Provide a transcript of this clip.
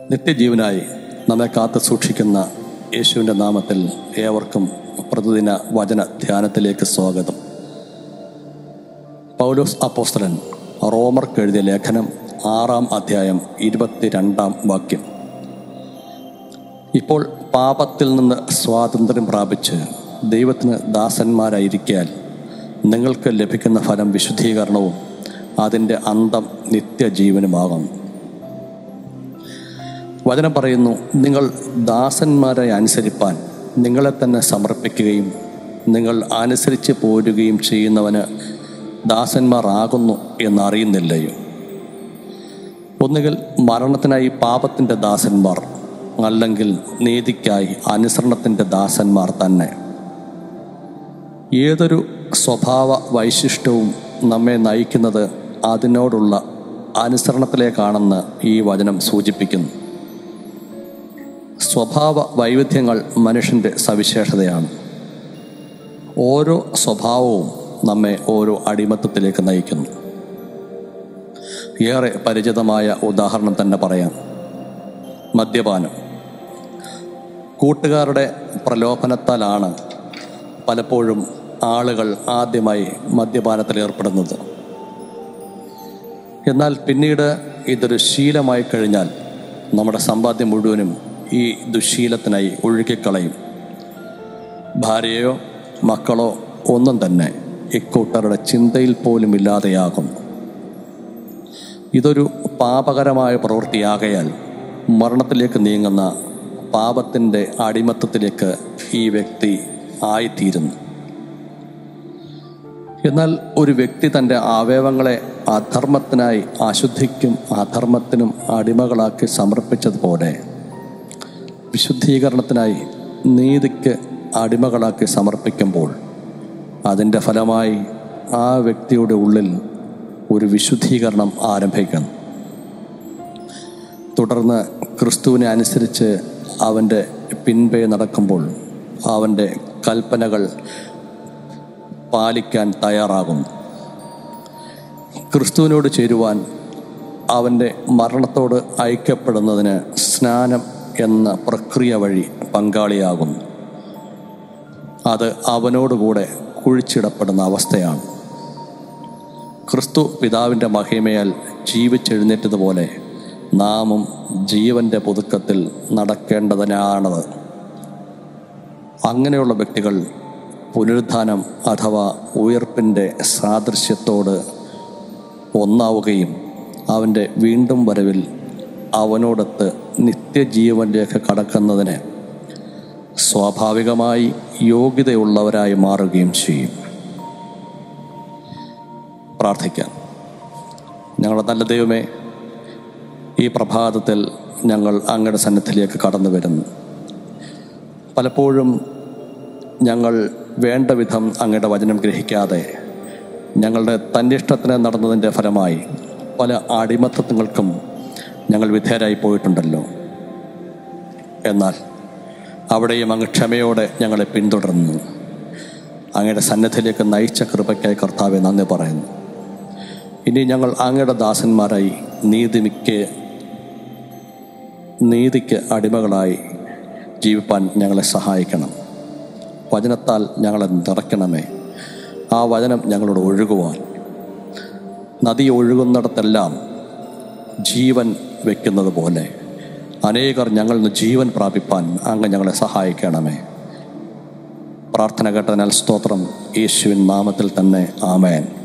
നിത്യജീവനായി നമ്മെ കാത്തു സൂക്ഷിക്കുന്ന യേശുവിൻ്റെ നാമത്തിൽ ഏവർക്കും പ്രതിദിന വചന ധ്യാനത്തിലേക്ക് സ്വാഗതം പൗലോസ് അപ്പോസ്തലൻ റോമർക്ക് എഴുതിയ ലേഖനം ആറാം അധ്യായം ഇരുപത്തിരണ്ടാം വാക്യം ഇപ്പോൾ പാപത്തിൽ നിന്ന് സ്വാതന്ത്ര്യം പ്രാപിച്ച് ദൈവത്തിന് ദാസന്മാരായിരിക്കാൻ നിങ്ങൾക്ക് ലഭിക്കുന്ന ഫലം വിശുദ്ധീകരണവും അതിൻ്റെ അന്തം നിത്യജീവനുമാകുന്നു വചനം പറയുന്നു നിങ്ങൾ ദാസന്മാരെ അനുസരിപ്പാൻ നിങ്ങളെ തന്നെ സമർപ്പിക്കുകയും നിങ്ങൾ അനുസരിച്ച് പോരുകയും ചെയ്യുന്നവന് ദാസന്മാർ ആകുന്നു എന്നറിയുന്നില്ലയോ ഒന്നുകിൽ മരണത്തിനായി പാപത്തിൻ്റെ ദാസന്മാർ അല്ലെങ്കിൽ നീതിക്കായി അനുസരണത്തിൻ്റെ ദാസന്മാർ തന്നെ ഏതൊരു സ്വഭാവ വൈശിഷ്ട്യവും നമ്മെ നയിക്കുന്നത് അതിനോടുള്ള അനുസരണത്തിലേക്കാണെന്ന് ഈ വചനം സൂചിപ്പിക്കുന്നു സ്വഭാവ വൈവിധ്യങ്ങൾ മനുഷ്യൻ്റെ സവിശേഷതയാണ് ഓരോ സ്വഭാവവും നമ്മെ ഓരോ അടിമത്തത്തിലേക്ക് നയിക്കുന്നു ഏറെ പരിചിതമായ ഉദാഹരണം തന്നെ പറയാം മദ്യപാനം കൂട്ടുകാരുടെ പ്രലോഭനത്താലാണ് പലപ്പോഴും ആളുകൾ ആദ്യമായി മദ്യപാനത്തിൽ ഏർപ്പെടുന്നത് എന്നാൽ പിന്നീട് ഇതൊരു ശീലമായി കഴിഞ്ഞാൽ നമ്മുടെ സമ്പാദ്യം മുഴുവനും ഈ ദുശീലത്തിനായി ഒഴുകിക്കളയും ഭാര്യയോ മക്കളോ ഒന്നും തന്നെ ഇക്കൂട്ടരുടെ ചിന്തയിൽ പോലും ഇല്ലാതെയാകും ഇതൊരു പാപകരമായ പ്രവൃത്തിയാകയാൽ മരണത്തിലേക്ക് നീങ്ങുന്ന പാപത്തിൻ്റെ അടിമത്തത്തിലേക്ക് ഈ വ്യക്തി ആയിത്തീരുന്നു എന്നാൽ ഒരു വ്യക്തി തൻ്റെ അവയവങ്ങളെ അധർമ്മത്തിനായി അശുദ്ധിക്കും അധർമ്മത്തിനും അടിമകളാക്കി സമർപ്പിച്ചതുപോലെ വിശുദ്ധീകരണത്തിനായി നീതിക്ക് അടിമകളാക്കി സമർപ്പിക്കുമ്പോൾ അതിൻ്റെ ഫലമായി ആ വ്യക്തിയുടെ ഉള്ളിൽ ഒരു വിശുദ്ധീകരണം ആരംഭിക്കുന്നു തുടർന്ന് ക്രിസ്തുവിനെ അനുസരിച്ച് അവൻ്റെ പിൻപേ നടക്കുമ്പോൾ അവൻ്റെ കൽപ്പനകൾ പാലിക്കാൻ തയ്യാറാകുന്നു ക്രിസ്തുവിനോട് ചേരുവാൻ അവൻ്റെ മരണത്തോട് ഐക്യപ്പെടുന്നതിന് സ്നാനം എന്ന പ്രക്രിയ വഴി പങ്കാളിയാകുന്നു അത് അവനോടുകൂടെ കുഴിച്ചിടപ്പെടുന്ന അവസ്ഥയാണ് ക്രിസ്തു പിതാവിൻ്റെ മഹിമയാൽ ജീവിച്ചെഴുന്നേറ്റതുപോലെ നാമും ജീവൻ്റെ പുതുക്കത്തിൽ നടക്കേണ്ടതിനാണത് അങ്ങനെയുള്ള വ്യക്തികൾ പുനരുദ്ധാനം അഥവാ ഉയർപ്പിൻ്റെ സാദൃശ്യത്തോട് ഒന്നാവുകയും അവൻ്റെ വീണ്ടും വരവിൽ അവനോടൊത്ത് നിത്യജീവനിലേക്ക് കടക്കുന്നതിന് സ്വാഭാവികമായി യോഗ്യതയുള്ളവരായി മാറുകയും ചെയ്യും പ്രാർത്ഥിക്കാം ഞങ്ങളുടെ നല്ല ദൈവമേ ഈ പ്രഭാതത്തിൽ ഞങ്ങൾ അങ്ങയുടെ സന്നദ്ധിലേക്ക് കടന്നു വരുന്നു പലപ്പോഴും ഞങ്ങൾ വേണ്ട വിധം അങ്ങയുടെ വചനം ഗ്രഹിക്കാതെ ഞങ്ങളുടെ തന്നിഷ്ടത്തിന് നടന്നതിൻ്റെ ഫലമായി പല അടിമത്തങ്ങൾക്കും ഞങ്ങൾ വിധേയരായി പോയിട്ടുണ്ടല്ലോ എന്നാൽ അവിടെയും അങ്ങ് ക്ഷമയോടെ ഞങ്ങളെ പിന്തുടർന്നു അങ്ങയുടെ സന്നദ്ധിയിലേക്ക് നയിച്ച കൃപയ്ക്കായി കർത്താവെ നന്ദി പറയുന്നു ഇനി ഞങ്ങൾ അങ്ങയുടെ ദാസന്മാരായി നീതിമിക്ക് നീതിക്ക് അടിമകളായി ജീവിപ്പാൻ ഞങ്ങളെ സഹായിക്കണം വചനത്താൽ ഞങ്ങളെ നിറയ്ക്കണമേ ആ വചനം ഞങ്ങളോട് ഒഴുകുവാൻ നദി ഒഴുകുന്നിടത്തെല്ലാം ജീവൻ വയ്ക്കുന്നത് പോലെ അനേകർ ഞങ്ങളിൽ നിന്ന് ജീവൻ പ്രാപിപ്പാൻ അങ്ങ് ഞങ്ങളെ സഹായിക്കണമേ പ്രാർത്ഥന കേട്ടതിനാൽ സ്തോത്രം യേശുവിൻ നാമത്തിൽ തന്നെ ആമേൻ